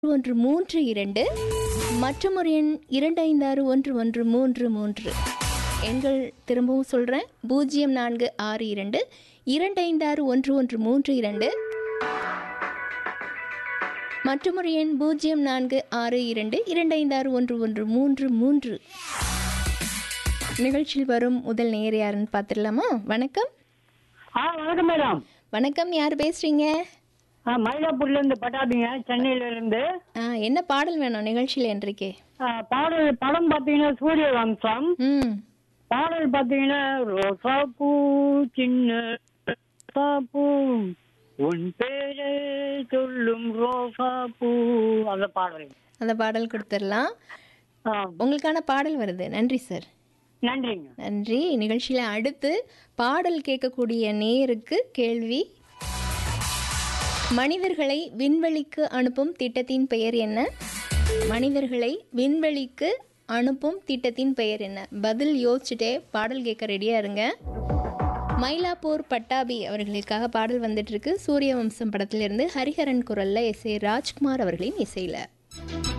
ஒன்று மூன்று இரண்டு மற்றும் ஒரு எண் இரண்டு ஐந்து ஆறு ஒன்று ஒன்று மூன்று மூன்று எண்கள் திரும்பவும் சொல்கிறேன் பூஜ்ஜியம் நான்கு ஆறு இரண்டு இரண்டு ஐந்து ஆறு ஒன்று ஒன்று மூன்று இரண்டு மற்றும் ஒரு எண் பூஜ்ஜியம் நான்கு ஆறு இரண்டு இரண்டு ஐந்து ஆறு ஒன்று ஒன்று மூன்று மூன்று நிகழ்ச்சியில் வரும் முதல் நேர் யாருன்னு பார்த்துடலாமா வணக்கம் ஆ வணக்கம் மேடம் வணக்கம் யார் பேசுகிறீங்க ஆ மயிலாப்பூர்ல இருந்து பட்டாபிங்க சென்னையில இருந்து ஆ என்ன பாடல் வேணும் நிகழ்ச்சியில் என்றைக்கே ஆ, பாடல் படம் பாத்தீங்கன்னா சூரிய வம்சம் ம் பாடல் பாத்தீங்கன்னா ரோசா பூ சின்ன ரோசா பூ உன் பேரை சொல்லும் ரோசா பூ அந்த பாடல் அந்த பாடல் கொடுத்துடலாம் ஆ, உங்களுக்கான பாடல் வருது நன்றி சார் நன்றிங்க நன்றி நிகழ்ச்சியில் அடுத்து பாடல் கேட்கக்கூடிய நேருக்கு கேள்வி மனிதர்களை விண்வெளிக்கு அனுப்பும் திட்டத்தின் பெயர் என்ன மனிதர்களை விண்வெளிக்கு அனுப்பும் திட்டத்தின் பெயர் என்ன பதில் யோசிச்சுட்டே பாடல் கேட்க ரெடியாக இருங்க மயிலாப்பூர் பட்டாபி அவர்களுக்காக பாடல் வந்துட்டு இருக்கு சூரிய வம்சம் படத்திலிருந்து ஹரிஹரன் குரல்ல எஸ் ஏ ராஜ்குமார் அவர்களின் இசையில்